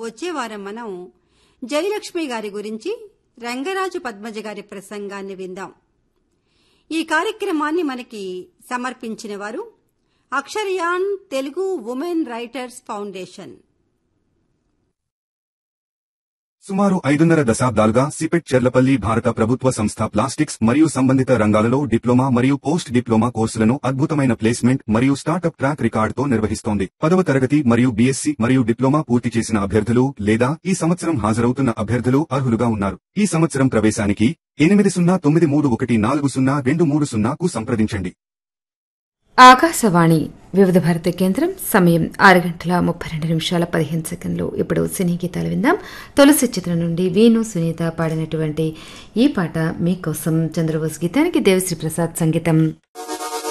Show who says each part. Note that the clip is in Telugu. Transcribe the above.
Speaker 1: వచ్చే వారం మనం జయలక్ష్మి గారి గురించి రంగరాజు పద్మజ గారి ప్రసంగాన్ని విందాం ఈ కార్యక్రమాన్ని మనకి సమర్పించిన వారు Aksharayan Telugu women writers foundation
Speaker 2: సుమారు ఐదున్నర దశాబ్దాలుగా సిపెట్ చెర్లపల్లి భారత ప్రభుత్వ సంస్థ ప్లాస్టిక్స్ మరియు సంబంధిత రంగాలలో డిప్లొమా మరియు పోస్ట్ డిప్లొమా కోర్సులను అద్భుతమైన ప్లేస్మెంట్ మరియు స్టార్టప్ ట్రాక్ రికార్డుతో నిర్వహిస్తోంది పదవ తరగతి మరియు బీఎస్సీ మరియు డిప్లొమా పూర్తి చేసిన అభ్యర్థులు లేదా ఈ సంవత్సరం హాజరవుతున్న అభ్యర్థులు అర్హులుగా ఉన్నారు ఈ సంవత్సరం ప్రవేశానికి ఎనిమిది సున్నా తొమ్మిది మూడు ఒకటి నాలుగు సున్నా రెండు మూడు సున్నాకు సంప్రదించండి
Speaker 3: ఆకాశవాణి వివిధ భారత కేంద్రం సమయం ఆరు గంటల ముప్పై రెండు నిమిషాల పదిహేను సెకండ్లు ఇప్పుడు సినీ గీతాలు విందాం తులసి చిత్రం నుండి వేణు సునీత పాడినటువంటి ఈ పాట మీకోసం చంద్రబోస్ గీతానికి దేవశ్రీ ప్రసాద్ సంగీతం